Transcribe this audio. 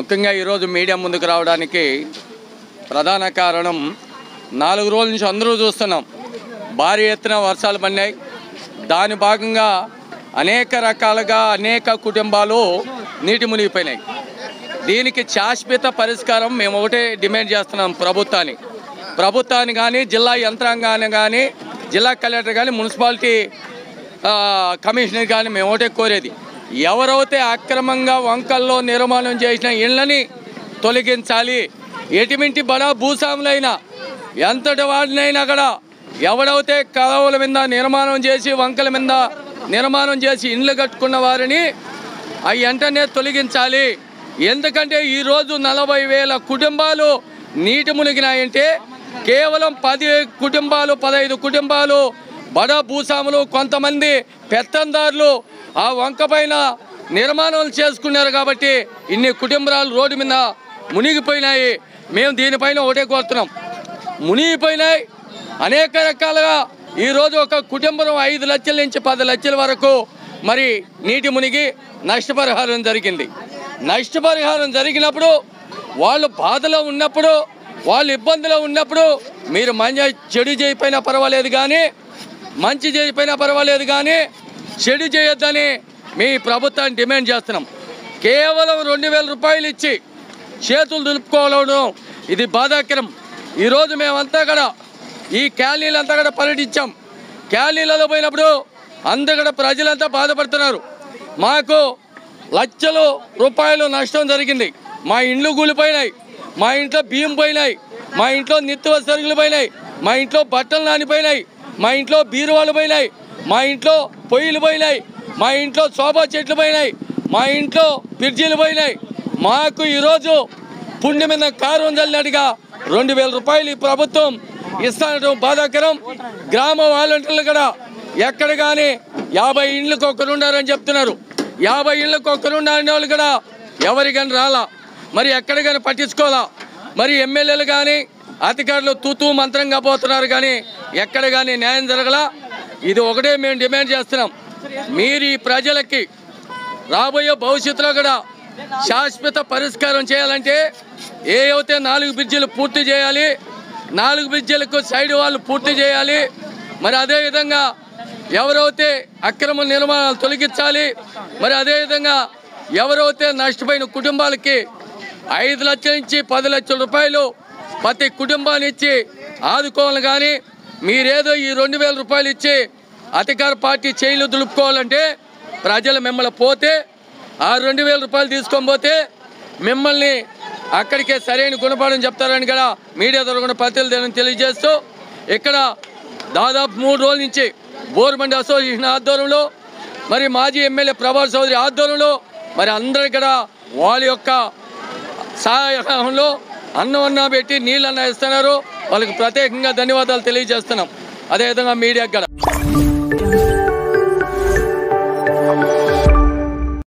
ముఖ్యంగా ఈరోజు మీడియా ముందుకు రావడానికి ప్రధాన కారణం నాలుగు రోజుల నుంచి అందరూ చూస్తున్నాం భారీ ఎత్తున వర్షాలు పడినాయి దాని భాగంగా అనేక రకాలుగా అనేక కుటుంబాలు నీటి మునిగిపోయినాయి దీనికి శాశ్వత పరిష్కారం మేము ఒకటే డిమాండ్ చేస్తున్నాం ప్రభుత్వాన్ని ప్రభుత్వాన్ని కానీ జిల్లా యంత్రాంగాన్ని కానీ జిల్లా కలెక్టర్ కానీ మున్సిపాలిటీ ఆ, కమిషనర్ కానీ మేము ఒకటే కోరేది ఎవరైతే అక్రమంగా వంకల్లో నిర్మాణం చేసిన ఇళ్ళని తొలగించాలి ఎటువంటి బడా భూస్వాములైనా ఎంతటి వాడినైనా కూడా ఎవడైతే కలవల మీద నిర్మాణం చేసి వంకల మీద నిర్మాణం చేసి ఇండ్లు కట్టుకున్న వారిని అవి వెంటనే తొలగించాలి ఎందుకంటే ఈరోజు నలభై వేల కుటుంబాలు నీటి మునిగినాయంటే కేవలం పది కుటుంబాలు పదహైదు కుటుంబాలు బడ భూస్వాములు కొంతమంది పెత్తందారులు ఆ వంక పైన నిర్మాణాలు చేసుకున్నారు కాబట్టి ఇన్ని కుటుంబాలు రోడ్డు మీద మునిగిపోయినాయి మేము దీనిపైన ఒకటే కోరుతున్నాం మునిగిపోయినాయి అనేక రకాలుగా ఈరోజు ఒక కుటుంబం ఐదు లక్షల నుంచి పది లక్షల వరకు మరి నీటి మునిగి నష్టపరిహారం జరిగింది నష్టపరిహారం జరిగినప్పుడు వాళ్ళు బాధలో ఉన్నప్పుడు వాళ్ళు ఇబ్బందిలో ఉన్నప్పుడు మీరు మంచి చెడు చేయకపోయినా పర్వాలేదు కానీ మంచి చేయకపోయినా పర్వాలేదు కానీ చెడు చేయొద్దని మీ ప్రభుత్వాన్ని డిమాండ్ చేస్తున్నాం కేవలం రెండు వేల రూపాయలు ఇచ్చి చేతులు దులుపుకోవడం ఇది బాధాకరం ఈరోజు మేమంతా కూడా ఈ క్యాలీలంతా కూడా పర్యటించాం క్యాలీలలో పోయినప్పుడు అందరూ కూడా ప్రజలంతా బాధపడుతున్నారు మాకు లక్షలు రూపాయలు నష్టం జరిగింది మా ఇండ్లు కూలిపోయినాయి మా ఇంట్లో బియ్యం పోయినాయి మా ఇంట్లో నిత్య సరుకులు పోయినాయి మా ఇంట్లో బట్టలు నానిపోయినాయి మా ఇంట్లో బీరువాలు పోయినాయి మా ఇంట్లో పొయ్యిలు పోయినాయి మా ఇంట్లో శోభా చెట్లు పోయినాయి మా ఇంట్లో ఫ్రిడ్జీలు పోయినాయి మాకు ఈరోజు పుణ్య మీద కారు చల్లినట్టుగా రెండు వేల రూపాయలు ఈ ప్రభుత్వం ఇస్తానటం బాధాకరం గ్రామ వాలంటీర్లు కూడా ఎక్కడ కానీ యాభై ఇండ్లకు ఒకరు ఉండారని చెప్తున్నారు యాభై ఇళ్ళకు ఒకరు ఉండాలని వాళ్ళు కూడా ఎవరికైనా రాలా మరి ఎక్కడ కానీ పట్టించుకోవాలా మరి ఎమ్మెల్యేలు కానీ అధికారులు తూతూ మంత్రంగా పోతున్నారు కానీ ఎక్కడ కానీ న్యాయం జరగలా ఇది ఒకటే మేము డిమాండ్ చేస్తున్నాం మీరు ఈ ప్రజలకి రాబోయే భవిష్యత్తులో కూడా శాశ్వత పరిష్కారం చేయాలంటే ఏ అయితే నాలుగు బ్రిడ్జిలు పూర్తి చేయాలి నాలుగు బ్రిడ్జిలకు సైడ్ వాళ్ళు పూర్తి చేయాలి మరి అదేవిధంగా ఎవరైతే అక్రమ నిర్మాణాలు తొలగించాలి మరి అదేవిధంగా ఎవరైతే నష్టపోయిన కుటుంబాలకి ఐదు లక్షల నుంచి పది లక్షల రూపాయలు ప్రతి కుటుంబాన్ని ఇచ్చి ఆదుకోవాలి కానీ మీరేదో ఈ రెండు వేల రూపాయలు ఇచ్చి అధికార పార్టీ చేయిలు దులుపుకోవాలంటే ప్రజలు మిమ్మల్ని పోతే ఆ రెండు వేల రూపాయలు తీసుకొని పోతే మిమ్మల్ని అక్కడికే సరైన గుణపాఠం చెప్తారని కూడా మీడియా ద్వారా కూడా ప్రతినిధులను తెలియజేస్తూ ఇక్కడ దాదాపు మూడు రోజుల నుంచి బోర్మండి అసోసియేషన్ ఆధ్వర్యంలో మరి మాజీ ఎమ్మెల్యే ప్రభాస్ చౌదరి ఆధ్వర్యంలో మరి అందరూ కూడా వాళ్ళ యొక్క సహాయంలో అన్నం అన్న పెట్టి నీళ్ళన్న ఇస్తున్నారు వాళ్ళకి ప్రత్యేకంగా ధన్యవాదాలు తెలియజేస్తున్నాం అదేవిధంగా మీడియాకి కూడా